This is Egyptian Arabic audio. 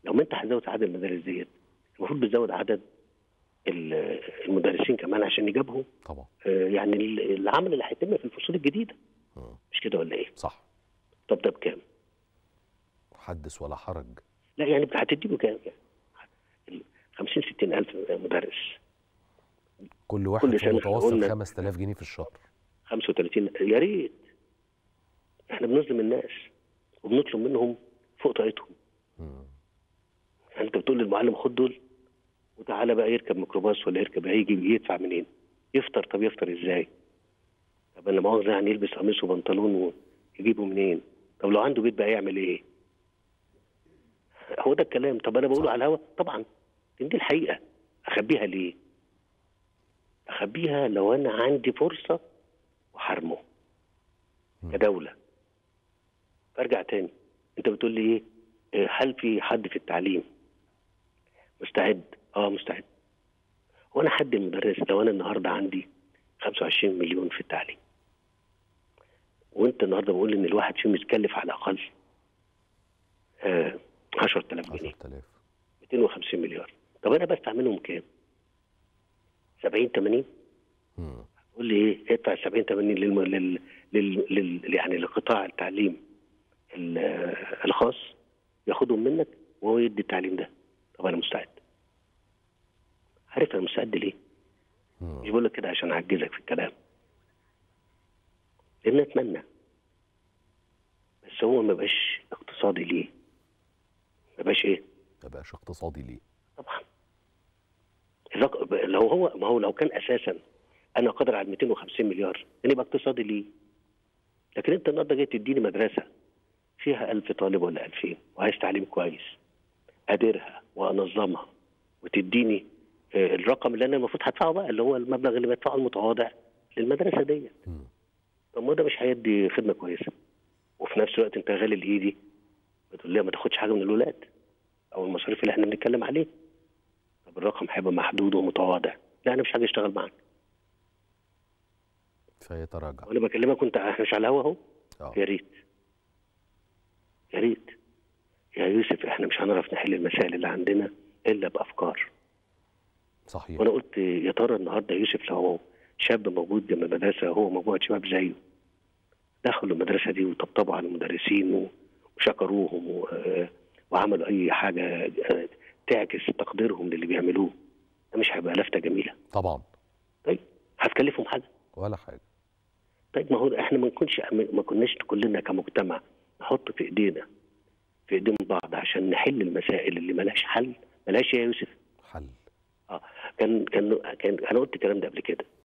لو ما انت هتزود عدد المدارس ديت المفروض بتزود عدد ال- المدرسين كمان عشان يجابهوا طبعا آه، يعني ال- العمل اللي هيتم في الفصول الجديده مم. مش كده ولا ايه؟ صح طب ده بكام؟ حدث ولا حرج لا يعني هتدي له كام؟ يعني 50 60 الف مدرس كل واحد كل في سنة متوسط قلنا- 5000 جنيه في الشهر 35 يا ريت احنا بنظلم الناس وبنطلب منهم فوق طاقتهم مم. يعني انت بتقول للمعلم خد دول وتعالى بقى يركب ميكروباص ولا يركب هيجي يدفع منين؟ يفطر طب يفطر ازاي؟ طب انا مؤاخذه يعني يلبس قميص وبنطلون ويجيبه منين؟ طب لو عنده بيت بقى يعمل ايه؟ هو ده الكلام طب انا بقوله صح. على الهوا طبعا دي الحقيقه اخبيها ليه؟ اخبيها لو انا عندي فرصه وحرمه مم. كدوله فارجع تاني انت بتقول لي ايه؟ إيه، هل في حد في التعليم مستعد؟ اه مستعد. هو انا حد المدرس لو انا النهارده عندي 25 مليون في التعليم وانت النهارده بقول ان الواحد فيهم يتكلف على الاقل آه 10000 جنيه 10000 250 مليار طب انا بدفع منهم كام؟ 70 80 مم. قول لي ايه ادفع 70 80 للم... لل... لل... لل... يعني لقطاع التعليم ال- الخاص ياخدهم منك وهو يدي التعليم ده طب انا مستعد عارف انا مستعد ليه؟ مم. مش بقول لك كده عشان اعجزك في الكلام لان اتمنى بس هو ما بقاش اقتصادي ليه ما بقاش ايه ما بقاش اقتصادي ليه طبعا الرق- لو هو ما هو لو كان اساسا انا قادر على 250 مليار كان يبقى اقتصادي ليه لكن انت النهارده جاي تديني مدرسه فيها 1000 طالب ولا 2000 وعايز تعليم كويس اديرها وانظمها وتديني آه، الرقم اللي انا المفروض هدفعه بقى اللي هو المبلغ اللي بدفعه المتواضع للمدرسه ديت مم. طب ما ده مش هيدي خدمه كويسه وفي نفس الوقت انت غالي الايدي بتقول لي ما تاخدش حاجه من الولاد او المصاريف اللي احنا بنتكلم عليه طب الرقم هيبقى محدود ومتواضع لا انا مش حاجه اشتغل معاك فيتراجع وانا بكلمك كنت احنا مش على الهوا اهو اه يا ريت يا ريت يا يوسف احنا مش هنعرف نحل المسائل اللي عندنا الا بافكار صحيح وانا قلت يا ترى النهارده يوسف لو شاب موجود جنب المدرسه هو مجموعه شباب زيه دخلوا المدرسه دي وطبطبوا على المدرسين و- وشكروهم و- آه، وعملوا اي حاجه آه، تعكس تقديرهم للي بيعملوه ده مش هيبقى لفته جميله طبعا طيب هتكلفهم حاجه ولا حاجه طيب ما هو احنا ما نكونش ما كناش كلنا كمجتمع نحط في ايدينا في ايدين بعض عشان نحل المسائل اللي ملهاش حل ملهاش يا يوسف حل اه كان كان كان انا قلت الكلام ده قبل كده